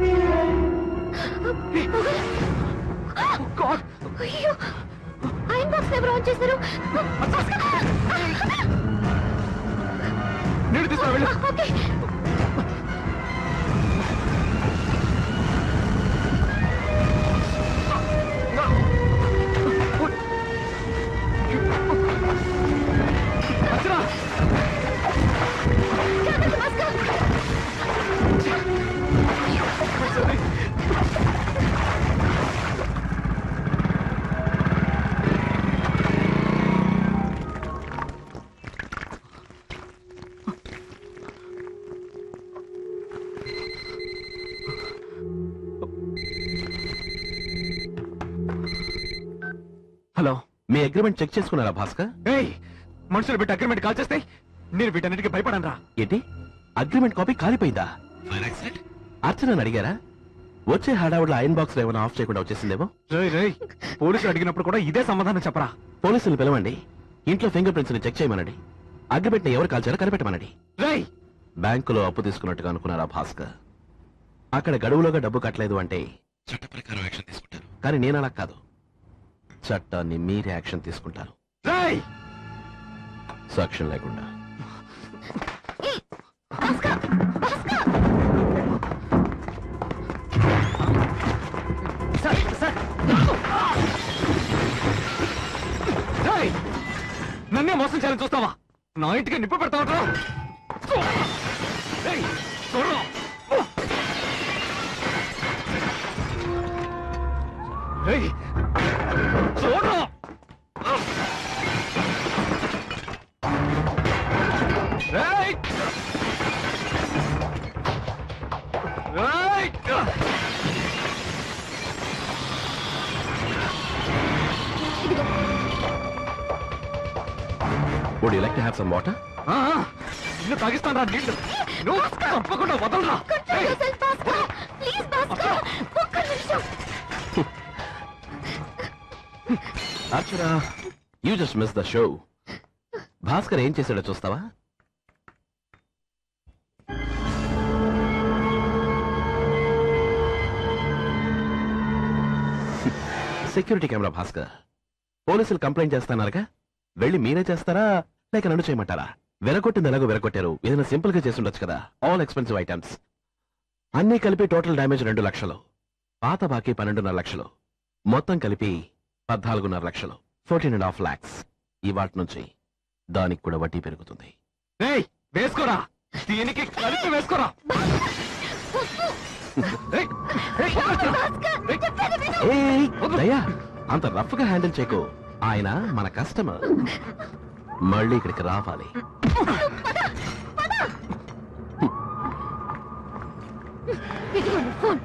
అయ్యో iron box ఎవరు on చేశారు నీళ్ళు తీసుకురా వెళ్ళు ఓకే అర్చన జాగ్రత్త భాస్కర్ హలో మీ అగ్రిమెంట్ చెక్ చేసుకున్నారా భాస్కర్ ఏయ్ మనుషులు పెట్టి అగ్రిమెంట్ కాల్ చేస్తే నేను వీటన్నిటికీ భయపడను రా ఏంటి అగ్రిమెంట్ కాపీ కాలిపోయిందా అర్చనని అడిగారా వచ్చే హడావుడిలో ఐరన్ బాక్స్ ఏమైనా ఆఫ్ చేయకుండా వచ్చేసిందేమో రేయ్ రేయ్ పోలీసులు అడిగినప్పుడు కూడా ఇదే సమాధానం చెప్పరా పోలీసులు పిలవండి ఇంట్లో ఫింగర్ ప్రింట్స్ ని చెక్ చేయమనండి అగ్రిమెంట్ ని ఎవరు కాల్చారో కనిపెట్టమనండి రేయ్ బ్యాంకులో అప్పు తీసుకున్నట్టుగా అనుకున్నారా భాస్కర్ అక్కడ గడువులోగా డబ్బు కట్టలేదు అంటే చట్ట ప్రకారం యాక్షన్ తీసుకుంటారు కానీ నేను అలా కాదు చట్టాన్ని మీరే యాక్షన్ తీసుకుంటారు రేయ్ సాక్ష్యం లేకుండా సార్ సార్ రేయ్ నన్నే మోసం చేయాలని చూస్తావా నా ఇంటికి నిప్పు పెడతావట్రా రేయ్ చూడరా రేయ్ చూడరా రేయ్ రేయ్ would you like to have some water ఆ, ఇల్లు తాగిస్తాను రా నీళ్ళు నువ్వు తప్పకుండా వదలరా control your Bhaskar please Bhaskar ఒక్క నిమిషం Archana you just miss the show Bhaskar ఏం చేశాడో చూస్తావా సెక్యూరిటీ కెమెరా భాస్కర్ పోలీసులు కంప్లైంట్ చేస్తానారుగా వెళ్ళి మీరే చేస్తారా లేక నన్ను చేయమంటారా వెరగొట్టింది ఎలాగో వెరగొట్టారు ఏదైనా సింపుల్ గా చేసి ఉండొచ్చు కదా ఆల్ ఎక్స్పెన్సివ్ ఐటమ్స్ అన్నీ కలిపి టోటల్ డ్యామేజ్ రెండు లక్షలు పాత బాకీ పన్నెండున్నర లక్షలు మొత్తం కలిపి పద్నాలుగున్నర లక్షలు ఫోర్టీన్ అండ్ హాఫ్ లాక్స్ ఈ వాటి నుంచి దానికి కూడా వడ్డీ పెరుగుతుంది రేయ్ వేసుకోరా దీనికి కలిపి వేసుకోరా రేయ్, రేయ్, రేయ్. ఏయ్, దయా అంత రఫ్ గా హ్యాండిల్ చేయకు ఆయన మన కస్టమర్ మళ్ళీ ఇక్కడికి రావాలి ఇదిగో నీ ఫోన్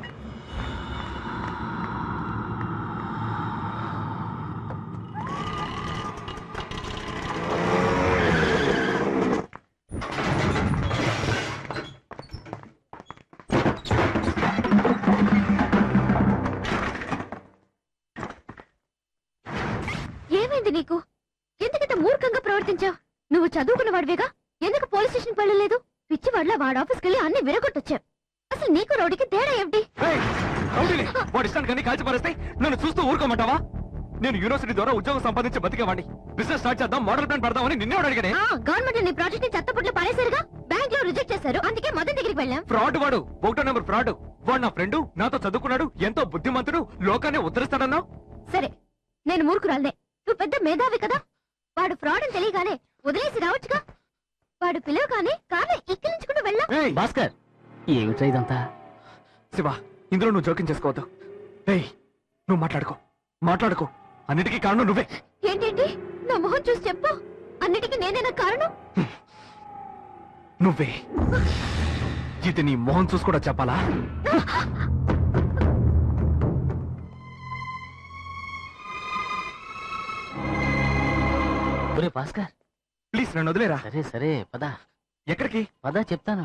ఏమైంది నీకు ఎందుకంత మూర్ఖంగా ప్రవర్తించావు నువ్వు చదువుకున్న వాడివేగా ఎందుకు పోలీస్ స్టేషన్ వెళ్ళలేదు పిచ్చి వాళ్ళ వాడు ఆఫీస్కి వెళ్ళి అన్ని విరగొట్టొచ్చావు అసలు నీకు రౌడీకి తేడా ఏమిటి రేయ్, రౌడీని వాడి ఇష్టానికి అన్ని కాల్చి పారేస్తే నన్ను చూస్తూ ఊరుకోమంటావా నేను యూనివర్సిటీ ద్వారా ఉద్యోగం సంపాదించి బతికేవాడిని బిజినెస్ స్టార్ట్ చేద్దాం మోడల్ ప్లాన్ పెడదామని నిన్నే వాడు అడిగానే ఆ గవర్నమెంట్ నీ ప్రాజెక్ట్ ని చెత్తపుట్లు పారేశారుగా బ్యాంక్ లో రిజెక్ట్ చేశారు అందుకే మదన్ దగ్గరికి వెళ్ళాం ఫ్రాడ్ వాడు ఒకటో నెంబర్ ఫ్రాడ్ వాడు నా ఫ్రెండ్ నాతో చదువుకున్నాడు ఎంతో బుద్ధిమంతుడు లోకాన్ని ఉద్ధరిస్తాడన్నావు సరే నేను మూర్ఖురాలనే నువ్వు పెద్ద మేధావి కదా వాడు ఫ్రాడ్ అని తెలియగానే వదిలేసి రావచ్చుగా వాడు పిలవగానే కార్లో ఎక్కిలించుకుని వెళ్ళాం ఏయ్, భాస్కర్ ఏమిటా ఇదంతా శివ ఇందులో నువ్వు జోక్యం చేసుకోవద్దు ఏయ్ నువ్వు మాట్లాడుకో మాట్లాడుకో అన్నిటికీ కారణం నువ్వే ఏంటేంటి నా మొహం చూసి చెప్పు అన్నిటికీ నేనేనా కారణం నువ్వే ఇది నీ మొహం చూసి కూడా చెప్పాలా ఒరే భాస్కర్ ప్లీజ్ నన్ను వదిలేరా సరే సరే పద ఎక్కడికి పద చెప్తాను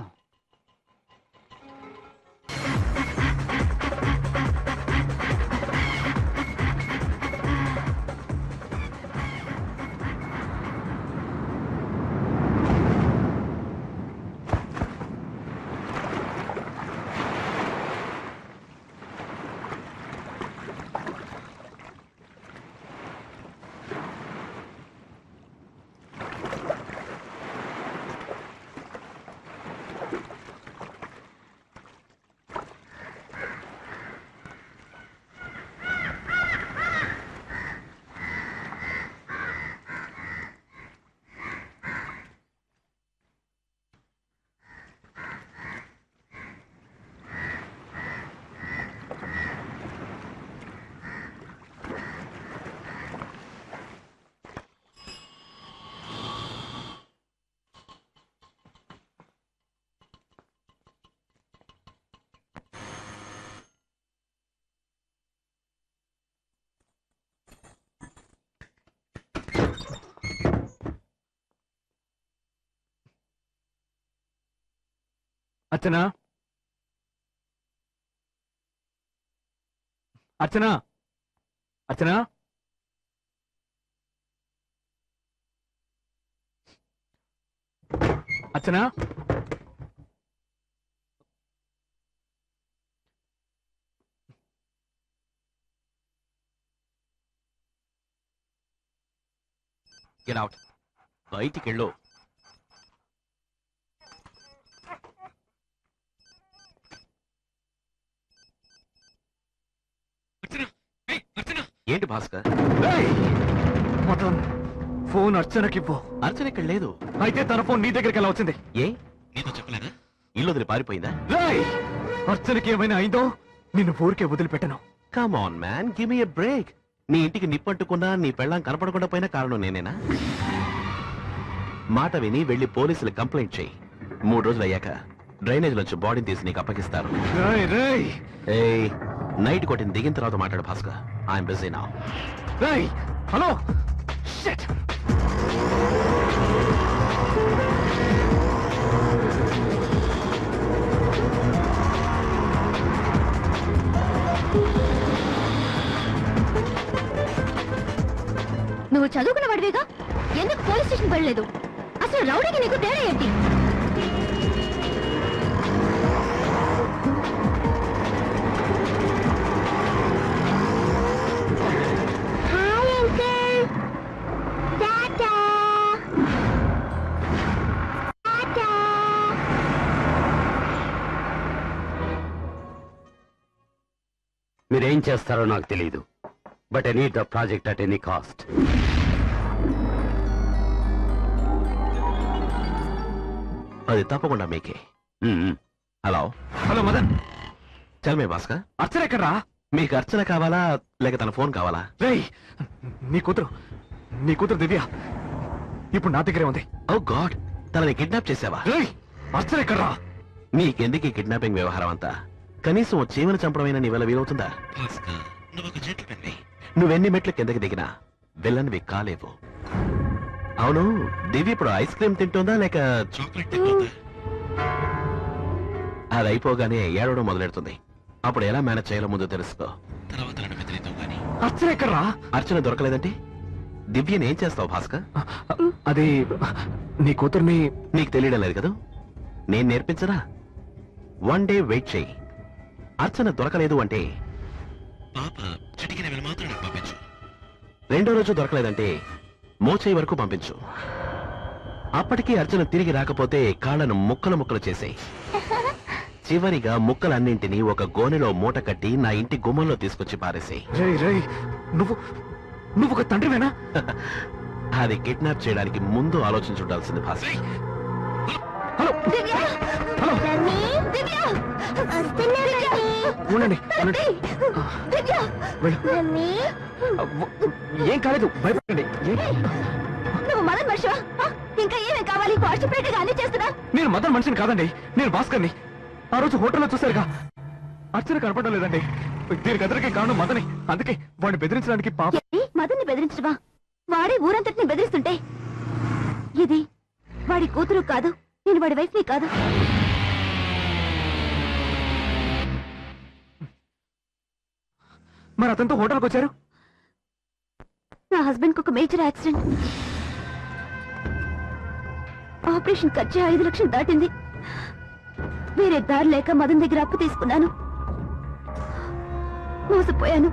అర్చన అర్చన అర్చన అర్చన గెట్ అవుట్ బయటికి వెళ్ళు అర్చన ఏయ్, అర్చన ఏంటి భాస్కర్ ఏయ్! మదన్ ఫోన్ అర్చనకివ్వు అర్చన ఇక్కడ లేదు అయితే తన ఫోన్ నీ దగ్గరికి ఎలా వచ్చింది ఏ నీతో చెప్పలేదా ఇల్లు వదిలి పారిపోయిందా రేయ్ అర్చనకి ఏమైనా అయిందో నిన్ను ఊరికే వదిలిపెట్టను come on man give me a break నీ ఇంటికి నిప్పట్టుకున్నా నీ పెళ్ళం కనపడకుండా పోయిన కారణం నేనేనా మాట విని వెళ్లి పోలీసులు కంప్లైంట్ చేయి మూడు రోజులు అయ్యాక డ్రైనేజ్ నుంచి బాడీని తీసి నీకు అప్పగిస్తారు రేయ్ రేయ్ ఏయ్ నైట్ కొట్టిన దిగిన తర్వాత మాట్లాడు భాస్కర్ ఐఎమ్ బిజీ నా రేయ్ హలో షిట్ నువ్వు చదువుకున్న వాడివేగా ఎందుకు పోలీస్ స్టేషన్ వెళ్ళలేదు అసలు రౌడీకి నీకు తేడా ఏంటి హాయ్ అంకుల్ టాటా టాటా మీరేం చేస్తారో నాకు తెలియదు but I need the project at any cost అది తప్పకుండా మీకే హలో హలో మదన్ చల్మే భాస్కర్ అర్చన ఎక్కడ్రా మీకు అర్చన కావాలా లేక తన ఫోన్ కావాలా రేయ్ నీ కూతురు నీ కూతురు దివ్య ఇప్పుడు నా దగ్గరే ఉంది ఓ గాడ్ తనని కిడ్నాప్ చేసావా రేయ్ అర్చన ఎక్కడ్రా నీకెందుకు ఈ కిడ్నాపింగ్ వ్యవహారం అంతా కనీసం ఓ చీమను చంపడమైనా నీ వల్ల వీలవుతుందా నువ్వెన్ని మెట్లు కిందకి దిగినా విల్లన్వి కాలేవు అవును దివి ఇప్పుడు ఐస్ క్రీమ్ తింటుందా లేక చాక్లెట్ తింటుందా అది అయిపోగానే ఏడవడం మొదలెడుతుంది అప్పుడు ఎలా మేనేజ్ చేయాలో ముందు తెలుసుకో తర్వాత నన్ను బెదిరిద్దాం గానీ. అర్చన ఎక్కడ్రా అర్చన దొరకలేదంటే దివ్యని ఏం చేస్తావు భాస్కర్ అది నీ కూతుర్ని నీకు తెలియడం లేదు కదా నేను నేర్పించరా వన్ డే వెయిట్ చేయి అర్చన దొరకలేదు అంటే పాప చిటికిన వేళ మాత్రం నాకు పంపించు రెండో రోజు దొరకలేదంటే మోచేయి వరకు పంపించు అప్పటికీ అర్చన తిరిగి రాకపోతే కాళ్ళను ముక్కలు ముక్కలు చేసేయి చివరిగా ముక్కలన్నింటినీ ఒక గోనెలో మూట కట్టి నా ఇంటి గుమ్మంలో తీసుకొచ్చి పారేసేయి రేయ్ రేయ్ నువ్వు నువ్వు ఒక తండ్రివేనా అది కిడ్నాప్ చేయడానికి ముందు ఆలోచించుండాల్సింది భాస్కర్ హలో దివ్య హలో రమ్మి దివ్య వస్తున్నా రమ్మి ఉండండి ఉండండి దివ్య వెళ్ళు. రమ్మి ఏం కాలేదు భయపడండి ఏం నువ్వు మదన్ మనిషివా ఆ? ఇంకా ఏమేం కావాలి వాట్సాప్ అన్ని చేస్తున్నా నేను మదన్ మనిషిని కాదండి నేను భాస్కర్ని ఆ రోజు హోటల్లో చూశారుగా అర్చన కనపడడం లేదండి దీనికి అందరికీ కారణం మదనే అందుకే వాడిని బెదిరించడానికి పాప ఏంటి? మదన్ని బెదిరించడమా వాడే ఊరంతటిని బెదిరిస్తుంటే ఇది వాడి కూతురు కాదు నేను వాడి వైఫ్ ని కాదు మరి అతనితో హోటల్కి వచ్చారు నా హస్బెండ్ కు ఒక మేజర్ యాక్సిడెంట్ ఆపరేషన్ ఖర్చు ఐదు లక్షలు దాటింది వేరే దారి లేక మదన్ దగ్గర అప్పు తీసుకున్నాను మోసపోయాను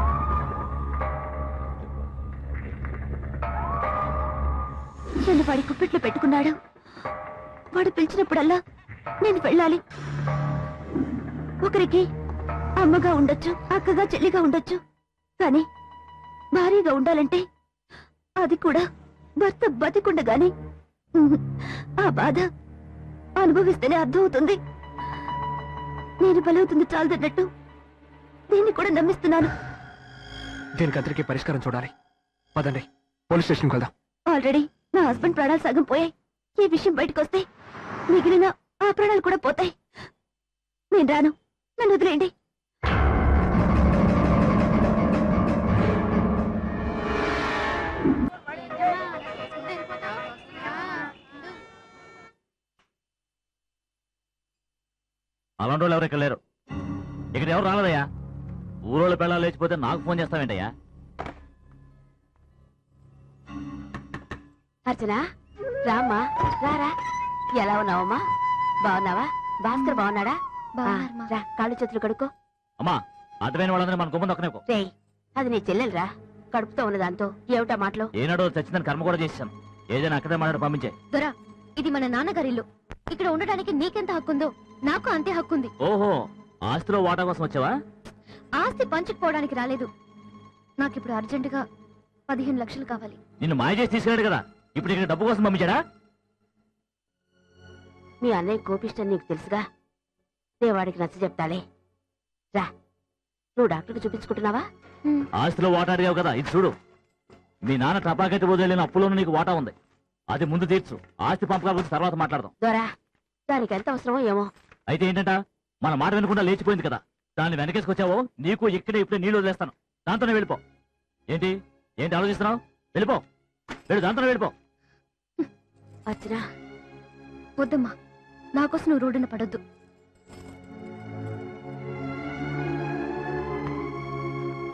నన్ను వాడి కుప్పెట్లో పెట్టుకున్నాడు వాడు పిలిచినప్పుడల్లా నేను వెళ్ళాలి ఒకరికి అమ్మగా ఉండొచ్చు అక్కగా చెల్లిగా ఉండొచ్చు కానీ భారీగా ఉండాలంటే అది కూడా భర్త బతికుండగానే ఉహు, ఆ బాధ అనుభవిస్తేనే అర్థమవుతుంది నేను బలవుతుంది చాలదన్నట్టు దీన్ని కూడా నమ్మిస్తున్నాను దీనికి అందరికీ పరిష్కారం చూడాలి పదండి పోలీస్ స్టేషన్కి వెళ్దాం ఆల్రెడీ నా హస్బెండ్ ప్రాణాలు సగం పోయాయి ఈ విషయం బయటకు వస్తే మిగిలిన ఆ ప్రాణాలు కూడా పోతాయి నేను రాను నన్ను వదిలేయండి అలాంటి వాళ్ళు ఎవరు ఇక్కడ లేరు ఇక్కడ ఎవరు రాలేదయ్యా ఊరోళ్ళ పిల్లలు లేచిపోతే నాకు ఫోన్ చేస్తావేంటయ్యా అర్చన రామ్మా రారా ఎలా ఉన్నావమ్మా బాగున్నావా భాస్కర్ బాగున్నాడా ఆ, రా కాళ్ళు చేతులు కడుక్కో అమ్మా అర్థమైన వాళ్ళందరూ మన గుమ్మం ఒక్కనే రేయ్ అది నీ చెల్లెలరా కడుపుతో ఉన్న దాంతో ఏమిటా మాటలు ఏనాడో చచ్చిందని కర్మ కూడా చేశాను ఏదైనా అక్కడే మాట్లాడి పంపించే దొరా ఇది మన నాన్నగారి ఇల్లు ఇక్కడ ఉండడానికి నీకెంత హక్కుందో నాకు అంతే హక్కుంది ఓహో ఆస్తిలో వాటా కోసం వచ్చావా ఆస్తి పంచుకుపోవడానికి రాలేదు నాకిప్పుడు అర్జెంటుగా పదిహేను లక్షలు కావాలి నిన్ను మాయ చేసి తీసుకెళ్ళాడు కదా ఇప్పుడు ఇక్కడ డబ్బు కోసం పంపించాడా మీ అన్నయ్య కోపిష్టని నీకు తెలుసుగా నేను వాడికి నచ్చ చెప్తాలే రా నువ్వు డాక్టర్కి చూపించుకుంటున్నావా హ్మ్. ఆస్తిలో వాటా అడిగావు కదా ఇది చూడు మీ నాన్న టపాకైతే వదిలేని అప్పులోనూ నీకు వాటా ఉంది అది ముందు తీర్చు ఆస్తి పంపకాల గురించి తర్వాత మాట్లాడదాం దొరా దానికి ఎంత అవసరమో ఏమో అయితే ఏంటంట మన మాట వినకుండా లేచిపోయింది కదా దాన్ని వెనకేసుకొచ్చావో నీకు ఇక్కడే ఇప్పుడే నీళ్లు వదిలేస్తాను దాంతోనే వెళ్ళిపో ఏంటి ఏంటి ఆలోచిస్తున్నావు వెళ్ళిపో వెళ్ళు దాంతోనే వెళ్ళిపో అర్చన వద్దమ్మా నా కోసం నువ్వు రోడ్డున పడొద్దు